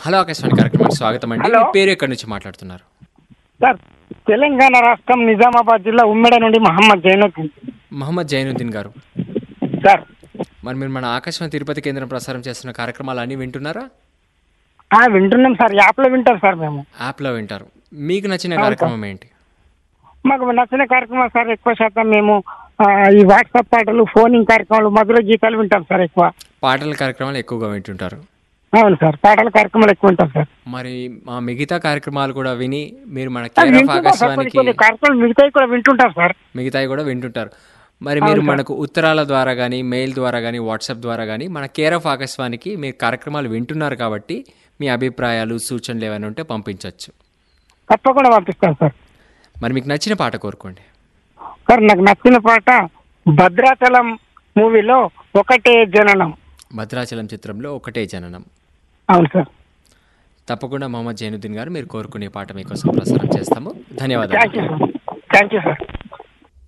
Hello Akashvani కార్యక్రమానికి స్వాగతం అండి హలో. మీ పేరు ఎక్కడి నుంచి మాట్లాడుతున్నారు సార్ తెలంగాణ రాష్ట్రం నిజామాబాద్ జిల్లా ఉమ్మెడ నుండి మహమ్మద్ జైనుద్దీన్ మహమ్మద్ జైనుద్దీన్ గారు సార్ మరి మీరు మన ఆకాశవాణి తిరుపతి కేంద్రం ప్రసారం చేస్తున్న కార్యక్రమాలు అన్నీ వింటున్నారా ఆ, వింటున్నాం సార్ యాప్లో వింటాం సార్ మేము యాప్లో వింటారు మీకు నచ్చిన అవును, కార్యక్రమం ఏంటి మాకు నచ్చిన కార్యక్రమం సార్ ఎక్కువ శాతం మేము ఆ, ఈ వాట్సాప్ పాటలు ఫోనింగ్ కార్యక్రమాలు మధుర గీతాలు వింటాం సార్ ఎక్కువ పాటల కార్యక్రమాలు ఎక్కువగా వింటుంటారు అవును సార్ పాటల కార్యక్రమాలు ఎక్కువ వింటాం సార్ మరి మా మిగతా కార్యక్రమాలు కూడా విని మీరు మన ఆ, కేర్ ఆఫ్ వింటున్నాం సార్ కొన్ని ఆకాశవాణికి కొన్ని కార్యక్రమాలు మిగతాయి కూడా వింటుంటాం సార్ మిగతాయి కూడా వింటుంటారు మరి మీరు అవును సార్. మనకు ఉత్తరాల ద్వారా కానీ మెయిల్ ద్వారా కానీ వాట్సాప్ ద్వారా కానీ మన కేర్ ఆఫ్ ఆకాశవాణికి మీరు కార్యక్రమాలు వింటున్నారు కాబట్టి మీ అభిప్రాయాలు సూచనలు ఏమైనా ఉంటే పంపించవచ్చు తప్పకుండా పంపిస్తాను సార్ మరి మీకు నచ్చిన పాట కోరుకోండి సార్ నాకు నచ్చిన పాట భద్రాచలం మూవీలో ఒకటే జననం భద్రాచలం చిత్రంలో ఒకటే జననం అవును సార్ తప్పకుండా మొహమ్మద్ జైనుద్దీన్ గారు మీరు కోరుకునే పాట మీకోసం ప్రసారం చేస్తాము ధన్యవాదాలు thank you sir thank you sir